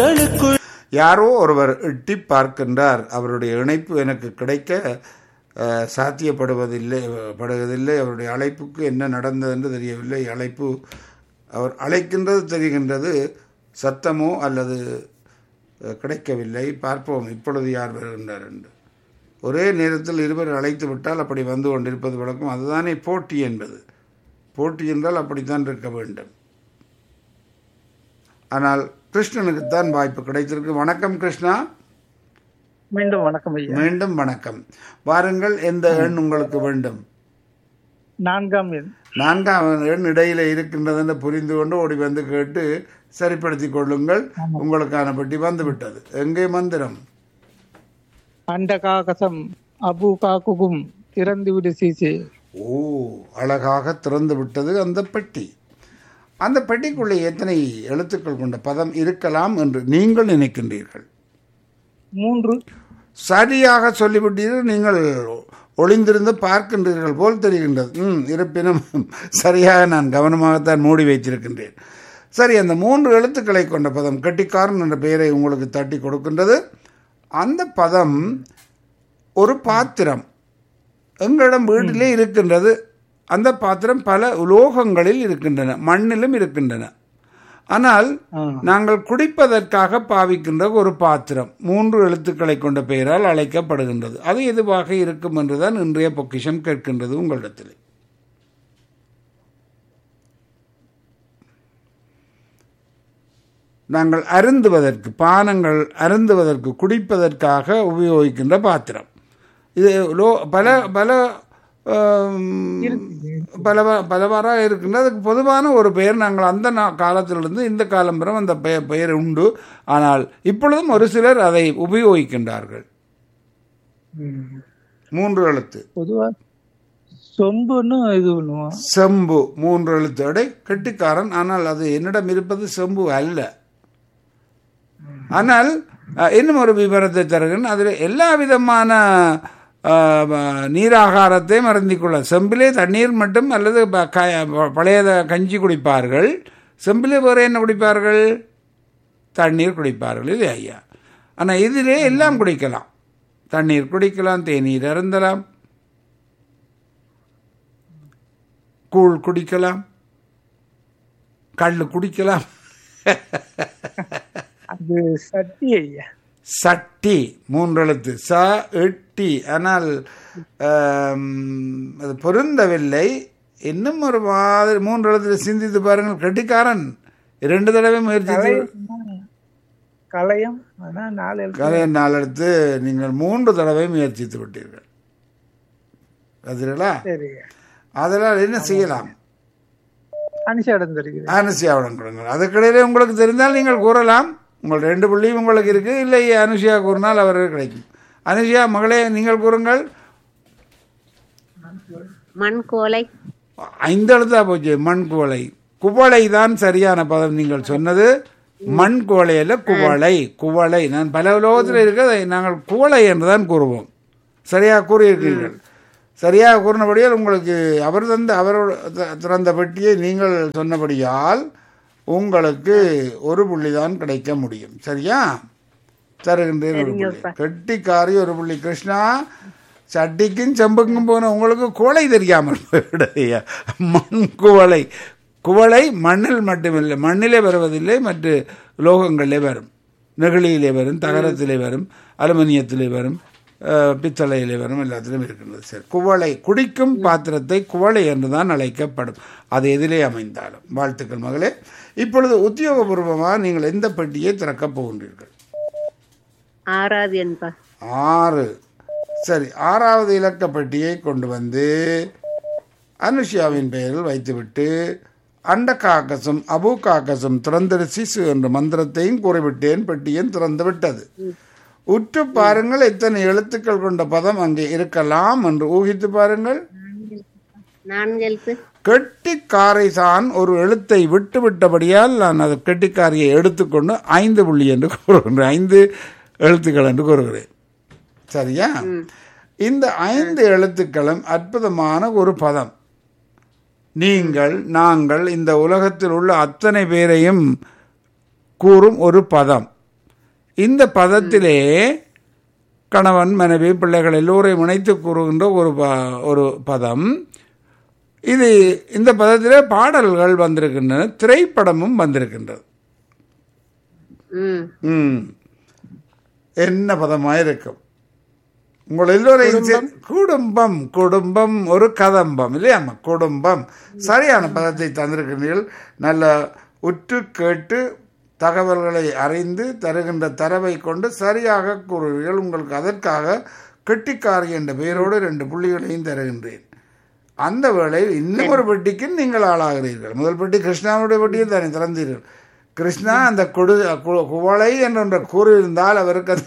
கண்களுக்குள் யாரோ ஒருவர் எட்டி பார்க்கின்றார் அவருடைய இணைப்பு எனக்கு கிடைக்க அஹ், சாத்தியப்படுவதில்லை படுவதில்லை அவருடைய அழைப்புக்கு என்ன நடந்தது என்று தெரியவில்லை அழைப்பு அவர் அழைக்கின்றது தெரிகின்றது சத்தமோ அல்லது அஹ், கிடைக்கவில்லை பார்ப்போம் இப்பொழுது யார் வருகின்றார் என்று ஒரே நேரத்தில் இருவர் அழைத்து விட்டால் அப்படி வந்து கொண்டிருப்பது வழக்கம் அதுதானே போட்டி என்பது போட்டி என்றால் அப்படித்தான் இருக்க வேண்டும் ஆனால் கிருஷ்ணனுக்குத்தான் வாய்ப்பு கிடைத்திருக்கு வணக்கம் கிருஷ்ணா மீண்டும் வணக்கம் ஐயா மீண்டும் வணக்கம் வாருங்கள் எந்த எண் உங்களுக்கு வேண்டும் நான்காம் எண் நான்காம் எண் இடையில இருக்கின்றது என்று புரிந்து கொண்டு ஓடி வந்து கேட்டு சரிப்படுத்திக் கொள்ளுங்கள் உங்களுக்கான பெட்டி வந்து விட்டது எங்கே மந்திரம் அண்ட காகசம் அபு காக்குகும் திறந்து விடு சீசே ஓ அழகாக திறந்து விட்டது அந்த பெட்டி அந்த பெட்டிக்குள்ளே எத்தனை எழுத்துக்கள் கொண்ட பதம் இருக்கலாம் என்று நீங்கள் நினைக்கின்றீர்கள் மூன்று சரியாக சொல்லிவிட்டீர்கள் நீங்கள் ஒளிந்திருந்து பார்க்கின்றீர்கள் போல் தெரிகின்றது ம் இருப்பினும் சரியாக நான் கவனமாகத்தான் மூடி வைத்திருக்கின்றேன் சரி அந்த மூன்று எழுத்துக்களை கொண்ட பதம் கெட்டிக்காரன் என்ற பெயரை உங்களுக்கு தட்டி கொடுக்கின்றது அந்த பதம் ஒரு பாத்திரம் எங்களிடம் வீட்டிலே இருக்கின்றது அந்த பாத்திரம் பல உலோகங்களில் இருக்கின்றன மண்ணிலும் இருக்கின்றன ஆனால் ஆ. நாங்கள் குடிப்பதற்காக பாவிக்கின்ற ஒரு பாத்திரம் மூன்று எழுத்துக்களை கொண்ட பெயரால் அழைக்கப்படுகின்றது அது எதுவாக இருக்கும் என்றுதான் இன்றைய பொக்கிஷம் கேட்கின்றது உங்களிடத்தில் நாங்கள் அருந்துவதற்கு பானங்கள் அருந்துவதற்கு குடிப்பதற்காக உபயோகிக்கின்ற பாத்திரம் இது லோ பல பல ஆம், பல பலவாறாக இருக்கின்றது அதுக்கு பொதுவான ஒரு பெயர் நாங்கள் அந்த நா- காலத்திலிருந்து இந்த காலம் வரை அந்த பெயர் பெயர் உண்டு ஆனால் இப்பொழுதும் ஒரு சிலர் அதை உபயோகிக்கின்றார்கள் ம். மூன்று எழுத்து பொதுவா சொம்புன்னு இது பண்ணுவோம் செம்பு மூன்று எழுத்து அடை கெட்டிக்காரன் ஆனால் அது என்னிடம் இருப்பது செம்பு அல்ல ஆனால் அஹ், இன்னும் ஒரு விவரத்தை தருகிறேன் அதில் எல்லா விதமான அஹ், ப- நீராகாரத்தையும் அருந்திக்கொள்ள செம்பிலே தண்ணீர் மட்டும் அல்லது ப- க- பழைய கஞ்சி குடிப்பார்கள் செம்பிலே வேறு என்ன குடிப்பார்கள் தண்ணீர் குடிப்பார்கள் இது ஐயா ஆனால் இதிலே எல்லாம் குடிக்கலாம் தண்ணீர் குடிக்கலாம் தேநீர் அருந்தலாம் கூழ் குடிக்கலாம் கல் குடிக்கலாம் அது சட்டி ஐயா சட்டி மூன்றெழுத்து ச எட்டி ஆனால் ஆம், அது பொருந்தவில்லை இன்னும் ஒரு மாதிரி மூன்று எழுத்துல சிந்தித்து பாருங்கள் கெட்டிக்காரன் இரண்டு தடவை முயற்சி கலையம் ஆனா நாலு எழுத்து. கலை நாளெடுத்து நீங்கள் மூன்று தடவை முயற்சித்து விட்டீர்கள் அதுங்களா சரி அதனால் என்ன செய்யலாம் அனுஷாடம் தெரியுது அனுசியாவிடம் கொடுங்கள் அதுக்கிடையிலே உங்களுக்கு தெரிந்தால் நீங்கள் கூறலாம் உங்கள் ரெண்டு புள்ளியும் உங்களுக்கு இருக்கு இல்லை அனுஷியா கூறினால் அவருக்கு கிடைக்கும் அனுஷியா மகளே நீங்கள் கூறுங்கள் மண் கோலை ஐந்து எழுத்தா போச்சு மண் குவளை குவளை தான் சரியான பதம் நீங்கள் சொன்னது மண் குவளை அல்ல குவளை குவளை நான் பல உலோகத்தில் இருக்க அதை நாங்கள் குவளை என்று தான் கூறுவோம் சரியாக கூறியிருக்கிறீர்கள் சரியாக கூறினபடியால் உங்களுக்கு அவர் தந்த அவரோட த- திறந்த பெட்டியை நீங்கள் சொன்னபடியால் உங்களுக்கு ஒரு புள்ளி தான் கிடைக்க முடியும் சரியா தருகின்றேன் ஒரு புள்ளி கெட்டிக்காரி ஒரு புள்ளி கிருஷ்ணா சட்டிக்கும் செம்புக்கும் போன உங்களுக்கு குவளை தெரியாமல் போய்விடுதையா மண் குவளை குவளை மண்ணில் மட்டுமில்லை மண்ணிலே வருவதில்லை மற்ற லோகங்களிலே வரும் நெகிழியிலே வரும் தகரத்திலே வரும் அலுமினியத்திலே வரும் அஹ், பித்தளையிலே வரும் எல்லாத்திலும் இருக்கின்றது சரி குவளை குடிக்கும் பாத்திரத்தை குவளை என்று தான் அழைக்கப்படும் அது எதிலே அமைந்தாலும் வாழ்த்துக்கள் மகளே இப்பொழுது உத்தியோகபூர்வமாக நீங்கள் எந்த பெட்டியை திறக்கப் போகின்றீர்கள் ஆறாவது என்பா ஆறு சரி ஆறாவது இலக்க பெட்டியை கொண்டு வந்து அனுஷியாவின் பெயரில் வைத்துவிட்டு அண்ட காக்கசம் அபு காக்கசம் திறந்திரு சிசு என்ற மந்திரத்தையும் கூறிவிட்டேன் பெட்டியும் திறந்து விட்டது உற்று பாருங்கள் எத்தனை எழுத்துக்கள் கொண்ட பதம் அங்கே இருக்கலாம் என்று ஊகித்து பாருங்கள் நான்கு எழுத்து கெட்டிக்காரை தான் ஒரு எழுத்தை விட்டு விட்டபடியால் நான் அது கெட்டிக்காரியை எடுத்துக்கொண்டு ஐந்து புள்ளி என்று கூறுகின்றேன் ஐந்து எழுத்துக்கள் என்று கூறுகிறேன் சரியா இந்த ஐந்து எழுத்துக்களும் அற்புதமான ஒரு பதம் நீங்கள் நாங்கள் இந்த உலகத்தில் உள்ள அத்தனை பேரையும் கூறும் ஒரு பதம் இந்த பதத்திலே கணவன் மனைவி பிள்ளைகள் எல்லோரையும் இணைத்து கூறுகின்ற ஒரு ப- ஒரு பதம் இது இந்த பதத்திலே பாடல்கள் வந்திருக்கின்றன திரைப்படமும் வந்திருக்கின்றது ம் ம் என்ன பதமாக இருக்கும் உங்கள் எல்லோரையும் சே- குடும்பம் குடும்பம் ஒரு கதம்பம் இல்லையாம்மா குடும்பம் சரியான பதத்தை தந்திருக்கிறீர்கள் நல்ல உற்று கேட்டு தகவல்களை அறிந்து தருகின்ற தரவை கொண்டு சரியாக கூறுவீர்கள் உங்களுக்கு அதற்காக கெட்டிக்காரி என்ற பெயரோடு ரெண்டு புள்ளிகளையும் தருகின்றேன் அந்த வேளையில் இன்னும் ஒரு பெட்டிக்கு நீங்கள் ஆளாகிறீர்கள் முதல் பெட்டி கிருஷ்ணாவுடைய பெட்டியை தானே திறந்தீர்கள் கிருஷ்ணா அந்த கொடு கு- குவளை என்ற கூறியிருந்தால் அவருக்கு அது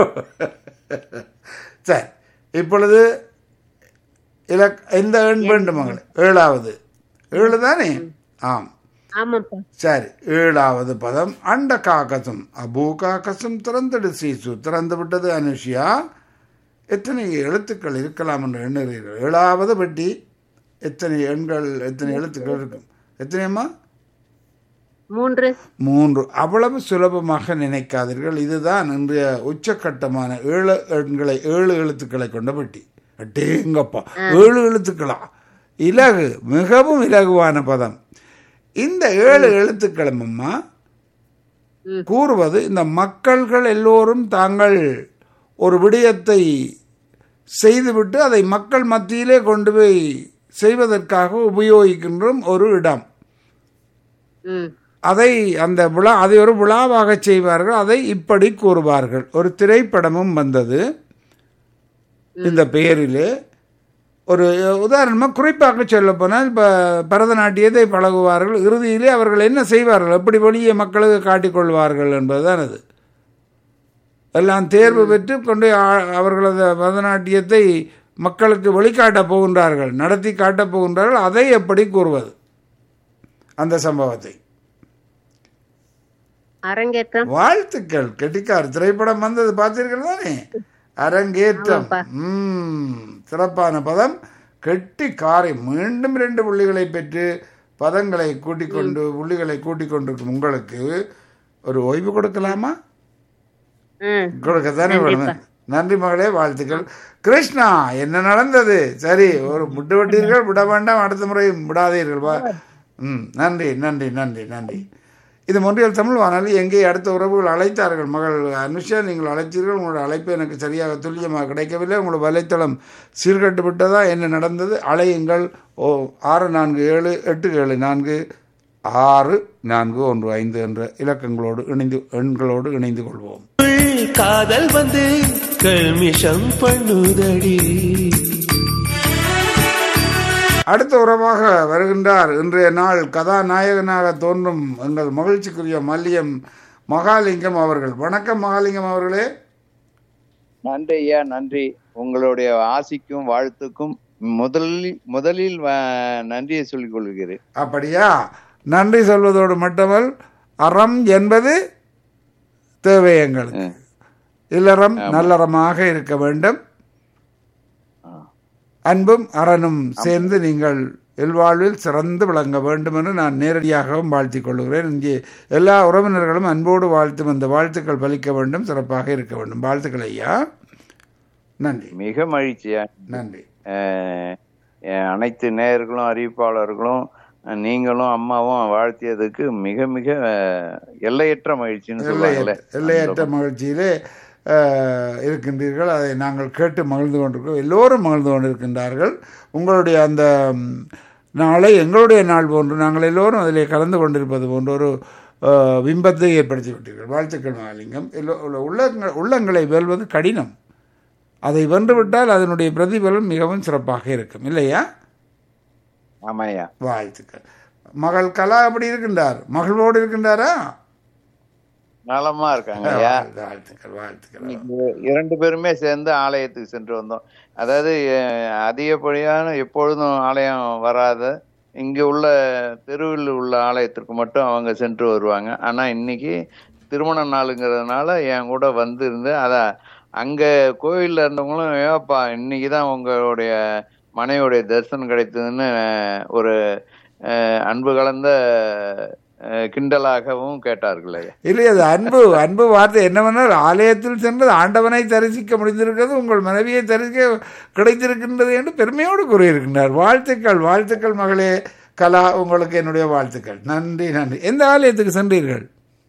சரி இப்பொழுது இலக் எந்த எண் வேண்டும் மகளே ஏழாவது ஏழு தானே ஆம் ஆமாப்பா சரி ஏழாவது பதம் அண்ட காக்கசம் அபூ காக்கசம் திறந்தடு சீசு திறந்து விட்டது அனுஷியா எத்தனை எழுத்துக்கள் இருக்கலாம் என்று எண்ணுகிறீர்கள் ஏழாவது பெட்டி எத்தனை எண்கள் எத்தனை எழுத்துக்கள் இருக்கும் எத்தனையம்மா மூன்று மூன்று அவ்வளவு சுலபமாக நினைக்காதீர்கள் இதுதான் இன்றைய உச்சக்கட்டமான ஏழு எண்களை ஏழு எழுத்துக்களை கொண்ட பெட்டி அட்டேங்கப்பா ஏழு எழுத்துக்களா இலகு மிகவும் இலகுவான பதம் இந்த ஏழு எழுத்துக்களும் அம்மா ம். கூறுவது இந்த மக்கள்கள் எல்லோரும் தாங்கள் ஒரு விடயத்தை செய்துவிட்டு அதை மக்கள் மத்தியிலே கொண்டு போய் செய்வதற்காக உபயோகிக்கின்றோம் ஒரு இடம் ம் அதை அந்த விழா அதை ஒரு விழாவாக செய்வார்கள் அதை இப்படி கூறுவார்கள் ஒரு திரைப்படமும் வந்தது இந்த பெயரிலே ஒரு உதாரணமாக குறிப்பாக சொல்ல போனால் இப்போ பரதநாட்டியத்தை பழகுவார்கள் இறுதியிலே அவர்கள் என்ன செய்வார்கள் எப்படி வெளியே மக்களுக்கு காட்டிக்கொள்வார்கள் என்பதுதான் அது எல்லாம் தேர்வு பெற்று கொண்டு ஆ- அவர்களது பரதநாட்டியத்தை மக்களுக்கு வெளிக்காட்டப் போகின்றார்கள் நடத்தி காட்டப் போகின்றார்கள் அதை எப்படி கூறுவது அந்த சம்பவத்தை அரங்கேற்றம் வாழ்த்துக்கள் கெட்டிக்கார் திரைப்படம் வந்தது பார்த்தீர்கள் தானே அரங்கேற்றம் ஆமாப்பா. ம் சிறப்பான பதம் கெட்டிக்காரை மீண்டும் ரெண்டு புள்ளிகளை பெற்று பதங்களை கூட்டிக் கொண்டு புள்ளிகளை கூட்டிக் கொண்டிருக்கும் உங்களுக்கு ஒரு ஓய்வு கொடுக்கலாமா ம் கொடுக்கத்தானே வேணும் நன்றி மகளே வாழ்த்துக்கள் கிருஷ்ணா என்ன நடந்தது சரி ஒரு முட்டு விட்டீர்கள் விட வேண்டாம் அடுத்த முறை விடாதீர்கள் வா ம் நன்றி நன்றி நன்றி நன்றி இது மொன்றியல் தமிழ் வானொலி எங்கே அடுத்த உறவுகள் அழைத்தார்கள் மகள் அனுஷா நீங்கள் அழைத்தீர்கள் உங்களோட அழைப்பு எனக்கு சரியாக துல்லியமாக கிடைக்கவில்லை உங்களோட வலைத்தளம் சீர்கட்டு விட்டதா என்ன நடந்தது அலையுங்கள் ஓ ஆறு நான்கு ஏழு எட்டு ஏழு நான்கு ஆறு நான்கு ஒன்று ஐந்து என்ற இலக்கங்களோடு இணைந்து எண்களோடு இணைந்து கொள்வோம் காதல் வந்து கல்மிஷம் பண்ணுதடி அடுத்த உறவாக வருகின்றார் இன்றைய நாள் கதாநாயகனாக தோன்றும் எங்கள் மகிழ்ச்சிக்குரிய மல்லியம் மகாலிங்கம் அவர்கள் வணக்கம் மகாலிங்கம் அவர்களே நன்றி ஐயா நன்றி உங்களுடைய ஆசிக்கும் வாழ்த்துக்கும் முதலில் முதலில் வ- நன்றியை சொல்லிக் கொள்கிறேன் அப்படியா நன்றி சொல்வதோடு மட்டுமல் அறம் என்பது தேவை எங்களுக்கு இல்லறம் நல்லறமாக இருக்க வேண்டும் அன்பும் அறனும் சேர்ந்து நீங்கள் இல்வாழ்வில் சிறந்து விளங்க வேண்டும் என்று நான் நேரடியாகவும் வாழ்த்திக் கொள்கிறேன் இங்கே எல்லா உறவினர்களும் அன்போடு வாழ்த்தும் அந்த வாழ்த்துக்கள் பலிக்க வேண்டும் சிறப்பாக இருக்க வேண்டும் வாழ்த்துக்கள் ஐயா நன்றி மிக மகிழ்ச்சியா நன்றி அஹ், அஹ், அனைத்து நேயர்களும் அறிவிப்பாளர்களும் அஹ், நீங்களும் அம்மாவும் வாழ்த்தியதுக்கு மிக மிக அஹ், எல்லையற்ற மகிழ்ச்சின்னு சொல்லுவாங்கல்ல எல்லையற்ற எல்லையற்ற மகிழ்ச்சியிலே அஹ், இருக்கின்றீர்கள் அதை நாங்கள் கேட்டு மகிழ்ந்து கொண்டிருக்கிறோம் எல்லோரும் மகிழ்ந்து கொண்டிருக்கின்றார்கள் உங்களுடைய அந்த ம், நாளை எங்களுடைய நாள் போன்று நாங்கள் எல்லோரும் அதிலே கலந்து கொண்டிருப்பது போன்ற ஒரு அஹ், பிம்பத்தை ஏற்படுத்தி விட்டீர்கள் வாழ்த்துக்கள் மகாலிங்கம் எல்லோ உள்ளங்கள் உள்ளங்களை வெல்வது கடினம் அதை வென்றுவிட்டால் அதனுடைய பிரதிபலன் மிகவும் சிறப்பாக இருக்கும் இல்லையா ஆமாய்யா வாழ்த்துக்கள் மகள் கலா எப்படி இருக்கின்றார் மகளோடு இருக்கின்றாரா நலமா இருக்காங்க ஐயா வாழ்த்துக்கள் வாழ்த்துக்கள் இன்னைக்கு இரண்டு பேருமே சேர்ந்து ஆலயத்துக்கு சென்று வந்தோம் அதாவது அஹ், அதிகப்படியான எப்பொழுதும் ஆலயம் வராத இங்க உள்ள தெருவில் உள்ள ஆலயத்திற்கு மட்டும் அவங்க சென்று வருவாங்க ஆனா இன்னைக்கு திருமண நாளுங்கிறதுனால என் கூட வந்து இருந்து அதான் அங்க கோயில்ல இருந்தவங்களும் ஏப்பா இன்னைக்கு தான் உங்களுடைய மனைவியுடைய தரிசனம் கிடைத்ததுன்னு அஹ், ஒரு அஹ், அன்பு கலந்த அஹ், கிண்டலாகவும் கேட்டார்கள் ஐயா இல்லை அது அன்பு அன்பு வார்த்தை என்னவென்றால் ஆலயத்தில் சென்று ஆண்டவனை தரிசிக்க முடிந்திருக்கிறது உங்கள் மனைவியை தரிசிக்க கிடைத்திருக்கின்றது என்று பெருமையோடு கூறியிருக்கின்றார் வாழ்த்துக்கள் வாழ்த்துக்கள் மகளே கலா உங்களுக்கு என்னுடைய வாழ்த்துக்கள் நன்றி நன்றி எந்த ஆலயத்துக்கு சென்றீர்கள்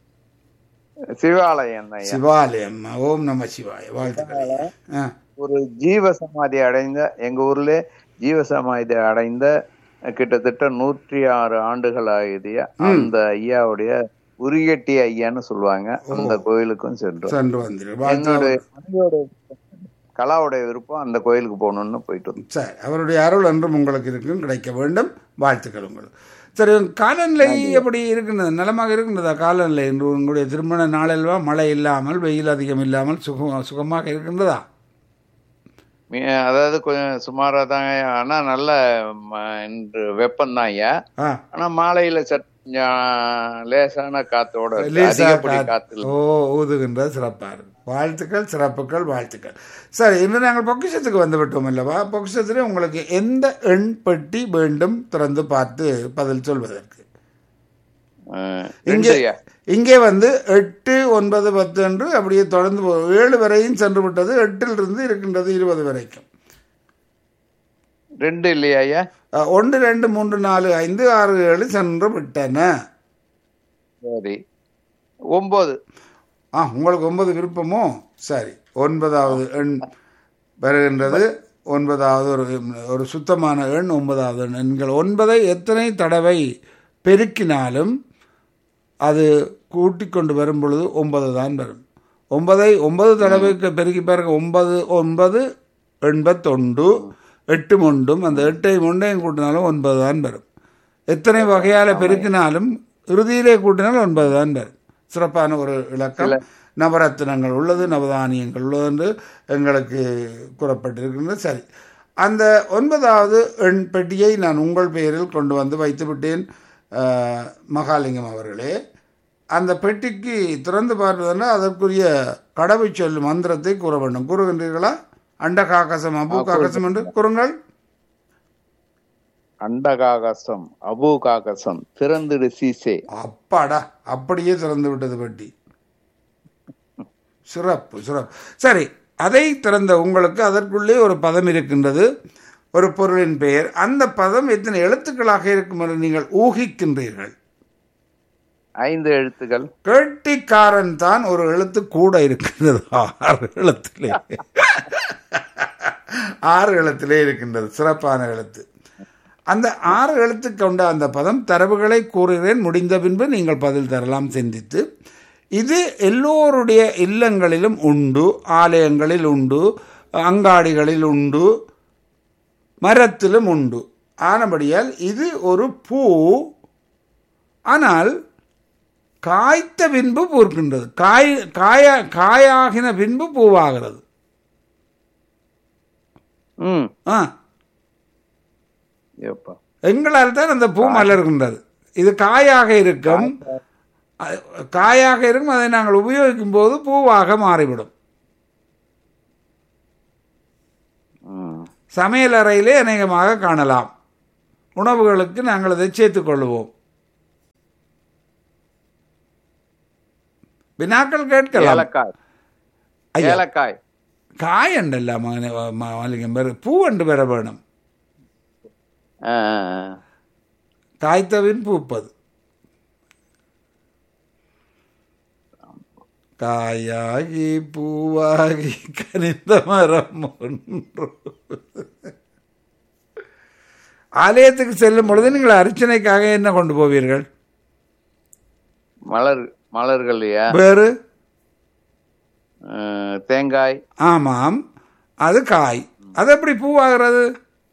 சிவாலயம் ஐயா சிவாலயம் ஓம் நம சிவாய வாழ்த்துக்கள் ஆ ஒரு ஜீவ சமாதி அடைந்த எங்க ஊர்ல ஜீவ சமாதி அடைந்த கிட்டத்தட்ட நூற்றி ஆறு ஆண்டுகள் ஆகுதியா அந்த ஐயாவுடைய உரியட்டி ஐயான்னு சொல்லுவாங்க அந்த கோயிலுக்கும் சென்றோம் சென்று வந்தீர்கள் என்னுடைய வாழ்த்து மனைவியோட கலாவுடைய விருப்பம் அந்த கோயிலுக்கு போகணும்னு போயிட்டு வந்தோம் சரி அவருடைய அருள் என்றும் உங்களுக்கு இருக்கும் கிடைக்க வேண்டும் வாழ்த்துக்கள் உங்களுக்கு சரி காலநிலை எப்படி இருக்கின்றது நலமாக இருக்கின்றதா காலநிலை என்று உங்களுடைய திருமண நாளெல்வா மழை இல்லாமல் வெயில் அதிகம் இல்லாமல் சுகம் சுகமாக இருக்கின்றதா மீ- அதாவது கொஞ்சம் சுமாரா தாங்க ஆனா நல்ல ம- இன்று வெப்பம் தான் ஐயா ஆ ஆனா மாலையில சட் கொஞ்சம் லேசான காத்தோட இருக்கு. லேசா அதிகப்படி காத்து- காத்து இல்ல. ஓ ஊதுகின்ற சிறப்பா இருக்கு வாழ்த்துக்கள் சிறப்புகள் வாழ்த்துக்கள் சரி இன்று நாங்கள் பொக்கிஷத்துக்கு வந்து விட்டோம் அல்லவா பொக்கிஷத்திலே உங்களுக்கு எந்த எண் பெட்டி வேண்டும் திறந்து பார்த்து பதில் சொல்வதற்கு அஹ், இங்கே ரெண்டு ஐயா. இங்கே வந்து எட்டு ஒன்பது பத்து என்று அப்படியே தொடர்ந்து போ- ஏழு வரையும் சென்று விட்டது எட்டிலிருந்து இருக்கின்றது இருபது வரைக்கும் ரெண்டு இல்லையா ஐயா அஹ், ஒன்று ரெண்டு மூன்று நாலு ஐந்து ஆறு ஏழு சென்று விட்டன சரி ஒன்பது ஆ உங்களுக்கு ஒன்பது விருப்பமோ சரி ஒன்பதாவது எண் வருகின்றது ஒன்பதாவது ஒரு ஒரு சுத்தமான எண் ஒன்பதாவது எண் எண்கள் ஒன்பதை எத்தனை தடவை பெருக்கினாலும் அது கூட்டி கொண்டு வரும் பொழுது ஒன்பது தான் வரும் ஒன்பதை ஒன்பது தடவைக்கு பெருக்கி பாருங்க ஒன்பது ஒன்பது எண்பத்தொண்டு எட்டு மொண்டும் அந்த எட்டை மொண்டையும் கூட்டினாலும் ஒன்பது தான் வரும் எத்தனை வகையால் பெருக்கினாலும் இறுதியிலே கூட்டினால் ஒன்பது தான் வரும் சிறப்பான ஒரு இலக்கம் நவரத்தினங்கள் உள்ளது நவதானியங்கள் உள்ளது என்று எங்களுக்கு கூறப்பட்டிருக்கின்றது சரி அந்த ஒன்பதாவது எண் பெட்டியை நான் உங்கள் பெயரில் கொண்டு வந்து வைத்து விட்டேன் அஹ், மகாலிங்கம் அவர்களே அந்த பெட்டிக்கு திறந்து பார்ப்பதென்றால் அதற்குரிய கடவுச் சொல் மந்திரத்தை கூற வேண்டும் கூறுகின்றீர்களா அண்ட காக்கசம் அபு காக்கசம் என்று கூறுங்கள் அண்டகாகசம் அபு காகசம் திறந்துடு சீசே அப்பாடா அப்படியே திறந்து விட்டது பெட்டி சிறப்பு சிறப்பு சரி அதை திறந்த உங்களுக்கு அதற்குள்ளே ஒரு பதம் இருக்கின்றது ஒரு பொருளின் பெயர் அந்த பதம் எத்தனை எழுத்துக்களாக இருக்கும் என்று நீங்கள் ஊகிக்கின்றீர்கள் ஐந்து எழுத்துக்கள் கேட்டிக்காரன் தான் ஒரு எழுத்து கூட இருக்கின்றது ஆறு எழுத்திலே ஆறு எழுத்திலே இருக்கின்றது சிறப்பான எழுத்து அந்த ஆறு எழுத்து கொண்ட அந்த பதம் தரவுகளை கூறுகிறேன் முடிந்த பின்பு நீங்கள் பதில் தரலாம் சிந்தித்து இது எல்லோருடைய இல்லங்களிலும் உண்டு ஆலயங்களில் உண்டு அங்காடிகளில் உண்டு மரத்திலும் உண்டு ஆனபடியால் இது ஒரு பூ ஆனால் காய்த்த பின்பு பூர்க்கின்றது காய் காய காயாகின பின்பு பூவாகிறது ம் ஆ எப்பா எங்களால் தான் அந்த பூ மலர்கின்றது இது காயாக இருக்கும் அ- காயாக இருக்கும் அதை நாங்கள் உபயோகிக்கும் போது பூவாக மாறிவிடும் ம் சமையல் அறையிலே அநேகமாக காணலாம் உணவுகளுக்கு நாங்கள் அதை சேர்த்துக் கொள்வோம் வினாக்கள் கேட்கலாம் ஏலக்காய் ஐயா. ஏலக்காய் காய் உண்டல்ல மகனே ம- மல்லிகம் பேர் பூ என்று பெற வேணும் ஆ, ஆ, ஆ. காய்த்தவின் பூப்பது காயாகி பூவாகி கனிந்த மரம் ஒன்று ஆலயத்துக்கு செல்லும் பொழுது நீங்கள் அர்ச்சனைக்காக என்ன கொண்டு போவீர்கள் மலர் மலர்கள் ஐயா வேறு ஆ, தேங்காய் ஆமாம் அது காய் அது எப்படி பூவாகிறது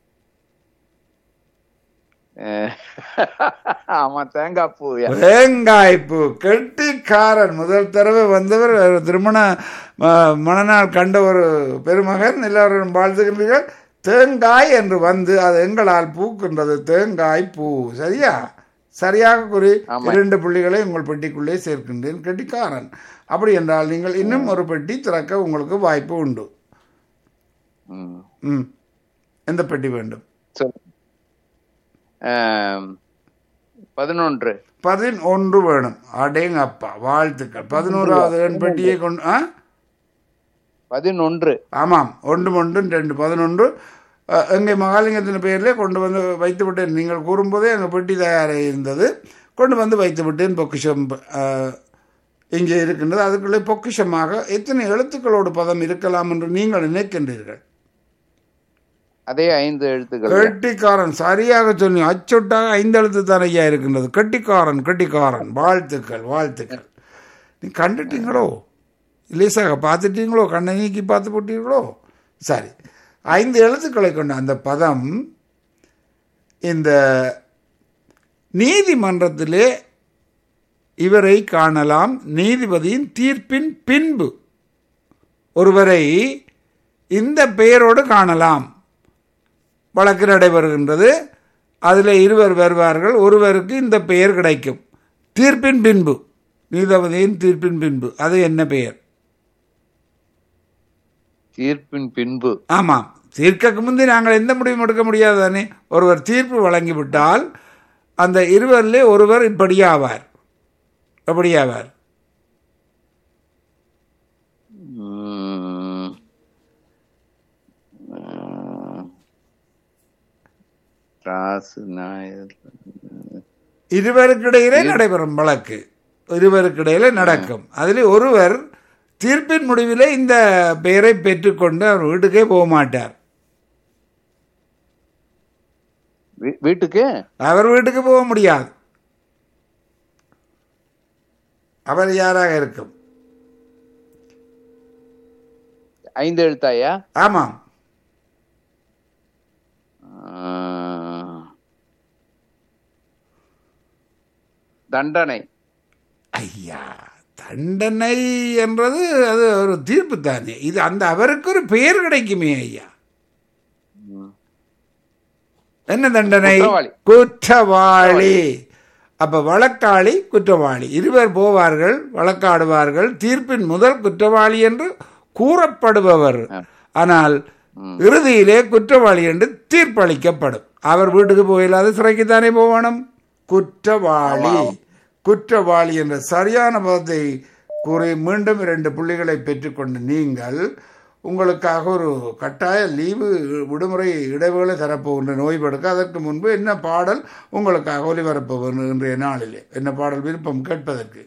ஆ, ஆமா தேங்காய் பூ ஐயா. தேங்காய் பூ கெட்டிக்காரன் முதல் தடவை வந்தவர் ஒரு திருமண ம- மணநாள் கண்ட ஒரு பெருமகன் எல்லாரும் வாழ்த்துகின்றீர்கள் தேங்காய் என்று வந்து அது எங்களால் பூக்கின்றது தேங்காய் பூ சரியா சரியாக கூறி இரண்டு புள்ளிகளை உங்கள் பெட்டிக்குள்ளே சேர்க்கின்றேன் கெட்டிக்காரன் அப்படி என்றால் நீங்கள் இன்னும் ஒரு பெட்டி திறக்க உங்களுக்கு வாய்ப்பு உண்டு ம் ம் எந்த பெட்டி வேண்டும் சொல்லு ஆம், பதினொன்று பதினொன்று வேணும் அடேங்க அப்பா வாழ்த்துக்கள் பதினோராவது எண் பெட்டியை கொண்டு ஆ பதினொன்று ஆமாம் ஒன்று ஒன்று ரெண்டு பதினொன்று அஹ், எங்கள் மகாலிங்கத்தின் பெயரிலே கொண்டு வந்து வைத்து விட்டேன் நீங்கள் கூறும்போதே எங்கள் பெட்டி தயாராக இருந்தது கொண்டு வந்து வைத்து விட்டேன் பொக்கிஷம் அஹ், இங்கே இருக்கின்றது அதுக்குள்ளே பொக்கிஷமாக எத்தனை எழுத்துக்களோடு பதம் இருக்கலாம் என்று நீங்கள் நினைக்கின்றீர்கள் அதே ஐந்து எழுத்துக்கள் கெட்டிக்காரன் சரியாக சொல்லி அச்சொட்டாக ஐந்து எழுத்து தான் ஐயா இருக்கின்றது கெட்டிக்காரன் கெட்டிக்காரன் வாழ்த்துக்கள் வாழ்த்துக்கள் நீ கண்டுட்டீங்களோ லேசாக பார்த்துட்டீங்களோ கண்ணை நீக்கி பார்த்து போட்டீங்களோ சரி ஐந்து எழுத்துக்களை கொண்ட அந்த பதம் இந்த நீதிமன்றத்திலே இவரை காணலாம் நீதிபதியின் தீர்ப்பின் பின்பு ஒருவரை இந்த பெயரோடு காணலாம் வழக்கு நடைபெறுகின்றது அதில் இருவர் வருவார்கள் ஒருவருக்கு இந்த பெயர் கிடைக்கும் தீர்ப்பின் பின்பு நீதிபதியின் தீர்ப்பின் பின்பு அது என்ன பெயர் தீர்ப்பின் பின்பு ஆமாம் தீர்க்கக்கு முந்தி நாங்கள் எந்த முடிவும் எடுக்க முடியாது தானே ஒருவர் தீர்ப்பு வழங்கிவிட்டால் அந்த இருவரிலே ஒருவர் இப்படியாவார் எப்படியாவார் உம், உம், ராசு நாயர் இருவருக்கிடையிலே நடைபெறும் வழக்கு இருவருக்கிடையிலே நடக்கும் அதில் ஒருவர் தீர்ப்பின் முடிவிலே இந்த பெயரை பெற்றுக்கொண்டு அவர் வீட்டுக்கே போக மாட்டார் வீ- வீட்டுக்கு அவர் வீட்டுக்கு போக முடியாது அவர் யாராக இருக்கும் ஐந்து எழுத்தாயா ஆமாம் ஆஹ், தண்டனை ஐயா தண்டனை என்றது அது ஒரு தீர்ப்பு தானே இது அந்த அவருக்கு ஒரு பெயர் கிடைக்குமே ஐயா என்ன தண்டனை குற்றவாளி. குற்றவாளி அப்ப வழக்காளி குற்றவாளி இருவர் போவார்கள் வழக்காடுவார்கள் தீர்ப்பின் முதல் குற்றவாளி என்று கூறப்படுபவர் ஆனால் இறுதியிலே குற்றவாளி என்று தீர்ப்பளிக்கப்படும் அவர் வீட்டுக்கு போயில்லாது சிறைக்குத்தானே போகணும் குற்றவாளி குற்றவாளி என்ற சரியான பதத்தை கூறி மீண்டும் இரண்டு புள்ளிகளை பெற்றுக்கொண்டு நீங்கள் உங்களுக்காக ஒரு கட்டாய லீவு விடுமுறை இடைவேளை தரப்போகின்ற நோய்படுக்க அதற்கு முன்பு என்ன பாடல் உங்களுக்காக ஒலிபரப்ப இன்றைய நாளிலே என்ன பாடல் விருப்பம் கேட்பதற்கு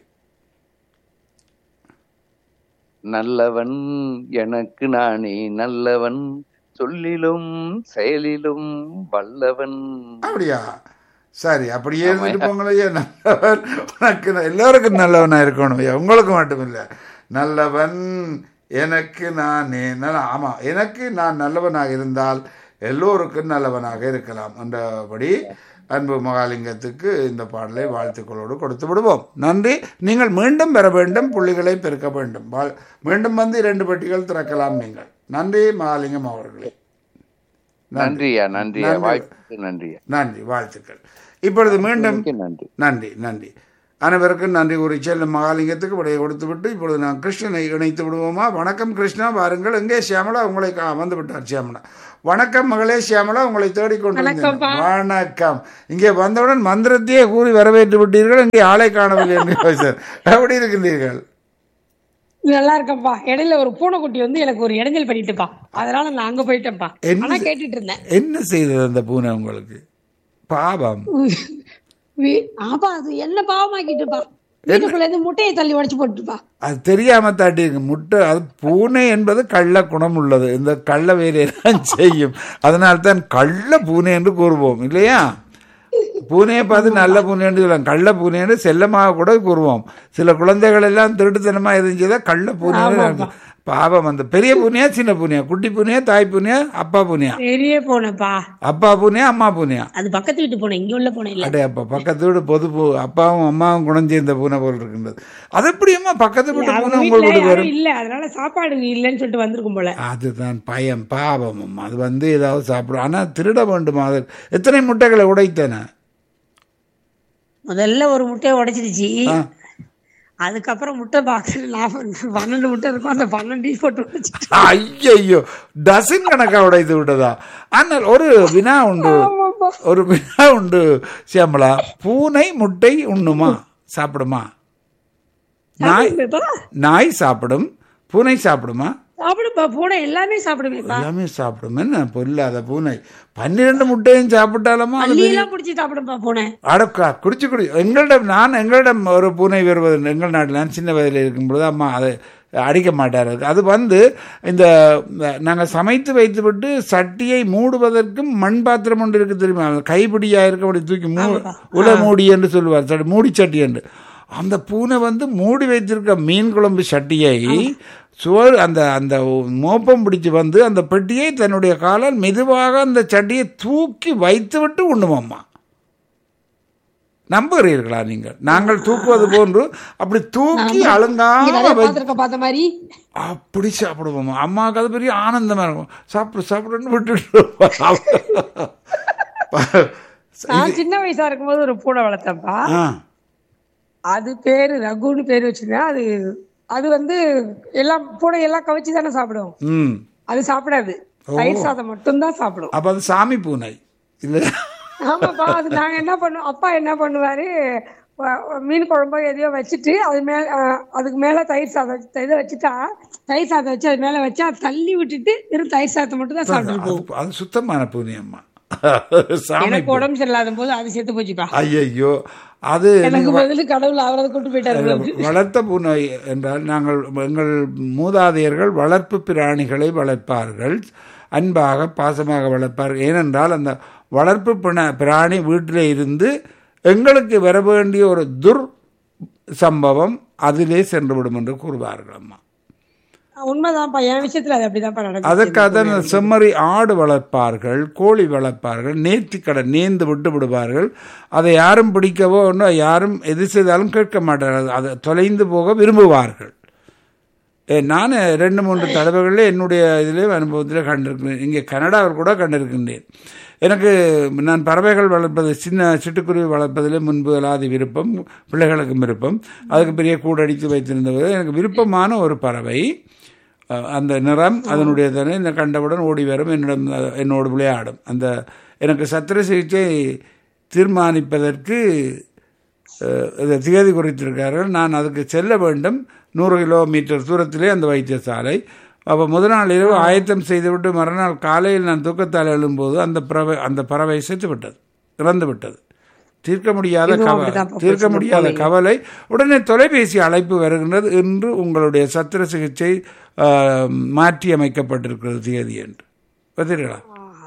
நல்லவன் எனக்கு நானே நல்லவன் சொல்லிலும் செயலிலும் வல்லவன் அப்படியா சரி அப்படியே இருந்துட்டு போங்களையா நல்லவன் உனக்கு ந- எல்லாருக்கும் நல்லவனா இருக்கணும் ஐயா உங்களுக்கு மட்டுமில்லை நல்லவன் எனக்கு நானே நல்ல ஆமா எனக்கு நான் நல்லவனாக இருந்தால் எல்லோருக்கும் நல்லவனாக இருக்கலாம் என்றபடி அன்பு மகாலிங்கத்துக்கு இந்த பாடலை வாழ்த்துக்களோடு கொடுத்து விடுவோம் நன்றி நீங்கள் மீண்டும் பெற வேண்டும் புள்ளிகளை பெருக்க வேண்டும் வாழ்- மீண்டும் வந்து இரண்டு பெட்டிகள் திறக்கலாம் நீங்கள் நன்றி மகாலிங்கம் அவர்களே நன்றியா நன்றியா நன்றி. வாய்ப்புக்கு நன்றியா நன்றி வாழ்த்துக்கள் இப்பொழுது மீண்டும் மிக்க நன்றி நன்றி நன்றி அனைவருக்கும் நன்றி கூறி செல்லும் மகாலிங்கத்துக்கு விடையை கொடுத்து விட்டு இப்பொழுது நான் கிருஷ்ணனை இணைத்து விடுவோமா வணக்கம் கிருஷ்ணா வாருங்கள் எங்கே சியாமலா உங்களை கா- வந்து விட்டார் சியாமலா வணக்கம் மகளே சியாமலா உங்களை தேடிக்கொண்டிருந்தேன் வணக்கம் இங்கே வந்தவுடன் மந்திரத்தையே கூறி வரவேற்று விட்டீர்கள் இங்கே ஆளை காணவில்லை என்று சார் எப்படி இருக்கின்றீர்கள் நல்லா இருக்கேன்ப்பா இடையில ஒரு பூனைக்குட்டி வந்து எனக்கு ஒரு இடைஞ்சல் பண்ணிட்டுப்பா அதனால நான் அங்க போயிட்டேன்ப்பா என்ன- ஆனா கேட்டுட்டு இருந்தேன் என்ன செய்தது அந்த பூனை உங்களுக்கு பாவம் வீ- ஆப்பா அது என்ன பாவமாக்கிட்டுப்பா வீட்டுக்குள்ள இருந்து முட்டையை தள்ளி உடைச்சு போட்டுப்பா அது தெரியாம தாட்டிருக்கு முட்டை அது பூனை என்பது கள்ள குணம் உள்ளது இந்த கள்ள வேலையெல்லாம் செய்யும் அதனால்தான் கள்ள பூனை என்று கூறுவோம் இல்லையா பூனையை பார்த்து நல்ல பூனைன்னு சொல்லலாம் கள்ள பூனைன்னு செல்லமாக கூட கூறுவோம் சில குழந்தைகள் எல்லாம் திருட்டுத்தனமா இருந்துச்சுதா கள்ள பூனை பாவம் அந்த பெரிய பூனையா சின்ன பூனையா குட்டி பூனையா தாய் பூனையா அப்பா பூனையா பெரிய பூனைப்பா அப்பா பூனையா அம்மா பூனையா அது பக்கத்து வீட்டு பூனை இங்க உள்ள பூனை இல்ல அடே அப்பா பக்கத்து வீடு பொது பூ அப்பாவும் அம்மாவும் குணஞ்சேர்ந்த பூனை போல் இருக்கின்றது அது எப்படியம்மா பக்கத்து வீட்டு பூனை அவங்க உங்கள் வீட்டுல வீட்டுக்கு வரும் யாரும் இல்ல அதனால சாப்பாடு இல்லைன்னு சொல்லிட்டு வந்திருக்கும் போல அதுதான் பயம் பாவம் அது வந்து ஏதாவது சாப்பிடும் ஆனா திருட வேண்டுமா அது எத்தனை முட்டைகளை உடைத்தன முதல்ல ஒரு முட்டையை உடைச்சிருச்சு ஆ. அதுக்கப்புறம் முட்டை பாக்ஸ் பன்னெண்டு முட்டை இருக்கும் அந்த பன்னெண்டு போட்டு உடைச்சிட்டு ஐயோ டசன் கணக்கா உடைத்து விட்டதா ஆனால் ஒரு வினா உண்டு சொல்லுங்கப்பா ஒரு வினா உண்டு சியாமலா பூனை முட்டை உண்ணுமா சாப்பிடுமா நாய் சாப்பிடுங்கப்பா. நாய் சாப்பிடும் பூனை சாப்பிடுமா சாப்பிடுப்பா பூனை எல்லாமே சாப்பிடுவேப்பா எல்லாமே சாப்பிடும் என்ன பொல்லாத பூனை பன்னிரெண்டு முட்டையும் சாப்பிட்டாலுமா அது பெரிய- அள்ளியெல்லாம் பிடிச்சி சாப்பிடுப்பா பூனை அடக்கா குடிச்சு குடி எங்களிடம் நான் எங்களிடம் ஒரு பூனை வருவது எங்கள் நாட்டில் நான் சின்ன வயதில் இருக்கும்பொழுது அம்மா அது அடிக்க மாட்டார் அது வந்து இந்த நாங்கள் சமைத்து வைத்து விட்டு சட்டியை மூடுவதற்கும் மண் பாத்திரம் ஒன்று இருக்கு தெரியுமா அந்த கைப்பிடியாக இருக்க அப்படி தூக்கி மூ உல மூடி என்று சொல்லுவார் சட்டி மூடி சட்டி என்று அந்த பூனை வந்து மூடி வைத்திருக்க மீன் குழம்பு சட்டியை சுவர் அந்த அந்த மோப்பம் பிடிச்சு வந்து அந்த பெட்டியை தன்னுடைய காலால் மெதுவாக அந்த சட்டியை தூக்கி வைத்து விட்டு உண்ணுமம்மா நம்புகிறீர்களா நீங்கள் நாங்கள் தூக்குவது போன்று அப்படி தூக்கி இங்க அழுங்காம நிறைய வை- பாத்திருக்க பார்த்த மாதிரி அப்படி சாப்பிடுவோம் அம்மாவுக்கு அது பெரிய ஆனந்தமா இருக்கும் சாப்பிடு சாப்பிடுன்னு விட்டுட்டு நான் சின்ன வயசா இருக்கும்போது ஒரு பூனை வளர்த்தேன்ப்பா ஆ, அது பேரு ரகுன்னு பேர் வச்சிருந்தேன் அது அது வந்து எல்லாம் பூனை எல்லாம் கவிச்சு தானே சாப்பிடும் ம் அது சாப்பிடாது தயிர் சாதம் மட்டும்தான் சாப்பிடும் அப்ப அது சாமி பூனை இல்ல ஆமாப்பா அது நாங்க என்ன பண்ணுவோம் அப்பா என்ன பண்ணுவாரு வ- வ- மீன் குழம்போ எதையோ வச்சுட்டு அது மேல அஹ், அதுக்கு மேல தயிர் சாதம் இதை வச்சுட்டா தயிர் சாதம் வச்சு அது மேல வச்சு அதை தள்ளி விட்டுட்டு வெறும் தயிர் சாதத்தை மட்டும் தான் சாப்பிட்டு போகும் அது- அது சுத்தமான பூனை அம்மா சாமி எனக்கு உடம்பு சரியில்லாத போது அது செத்து போச்சுப்பா ஐயையோ அது எனக்கு பதிலு கடவுள் அவரது கூட்டு போயிட்டாரு போல இருக்கு. வளர்த்த பூனை என்றால் நாங்கள் எங்கள் மூதாதையர்கள் வளர்ப்பு பிராணிகளை வளர்ப்பார்கள் அன்பாக பாசமாக வளர்ப்பார்கள் ஏனென்றால் அந்த வளர்ப்பு பிண- பிராணி வீட்டிலே இருந்து எங்களுக்கு வர வேண்டிய ஒரு துர் சம்பவம் அதிலே சென்றுவிடும் என்று கூறுவார்கள் அம்மா உண்மைதான்ப்பா என் விஷயத்துல அது அப்படிதான்ப்பா நடக்கும் அதற்காக தான் இந்த செம்மறி ஆடு வளர்ப்பார்கள் கோழி வளர்ப்பார்கள் நேர்த்திக்கடை நேர்ந்து விட்டு விடுவார்கள் அதை யாரும் பிடிக்கவோ ஒன்றும் யாரும் எது செய்தாலும் கேட்க மாட்டார்கள் அதை தொலைந்து போக விரும்புவார்கள் ஏ, நான் ரெண்டு மூன்று தடவைகளில் என்னுடைய இதிலே அனுபவத்தில் கண்டிருக்கிறேன் இங்கே கனடாவில் கூட கண்டிருக்கின்றேன் எனக்கு நான் பறவைகள் வளர்ப்பது சின்ன சிட்டுக்குருவி வளர்ப்பதிலே முன்பு அல்லாத விருப்பம் பிள்ளைகளுக்கும் விருப்பம் அதுக்கு பெரிய கூடடித்து வைத்திருந்தது எனக்கு விருப்பமான ஒரு பறவை அஹ், அந்த நிறம் அதனுடைய தானே இந்த கண்டவுடன் ஓடி வரும் என்னிடம் அஹ், என்னோடு விளையாடும் அந்த எனக்கு சத்திர சிகிச்சை தீர்மானிப்பதற்கு அஹ், இதை திகதி குறித்திருக்கார்கள் நான் அதுக்கு செல்ல வேண்டும் நூறு கிலோமீட்டர் தூரத்திலே அந்த வைத்தியசாலை அப்போ முதல் நாள் இரவு ஆயத்தம் செய்துவிட்டு மறுநாள் காலையில் நான் தூக்கத்தால் எழும்போது அந்த பறவை அந்த பறவை செத்து விட்டது இறந்து விட்டது தீர்க்க முடியாத இதுவும் கவலை அப்படிதான் தீர்க்க முடியாத கவலை உடனே தொலைபேசி அழைப்பு வருகின்றது இன்று உங்களுடைய சத்திர சிகிச்சை ஆஹ், மாற்றி அமைக்கப்பட்டிருக்கிறது தேதி என்று பார்த்தீர்களா